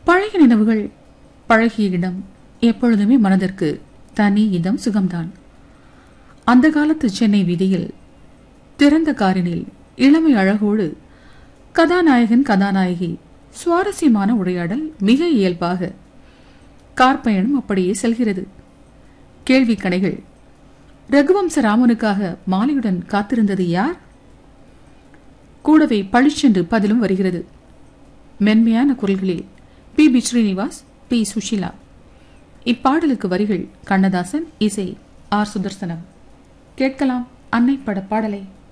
பழைய நினைவுகள் பழகிய இடம் எப்பொழுதுமே மனதிற்கு தனி இதம் சுகம்தான் அந்த காலத்து சென்னை வீதியில் திறந்த காரினில் இளமை அழகோடு கதாநாயகன் கதாநாயகி சுவாரஸ்யமான உரையாடல் மிக இயல்பாக கார் பயணம் அப்படியே செல்கிறது கேள்வி கணைகள் ரகுவம்ச ராமனுக்காக மாலையுடன் காத்திருந்தது யார் கூடவே பளிச்சென்று பதிலும் வருகிறது மென்மையான குரல்களில் P B Srinivas P Susheela இப்பாடலுக்கு வரிகள் கண்ணதாசன் இசை ஆர் சுதர்சனம் கேட்கலாம் அன்னை பட பாடலை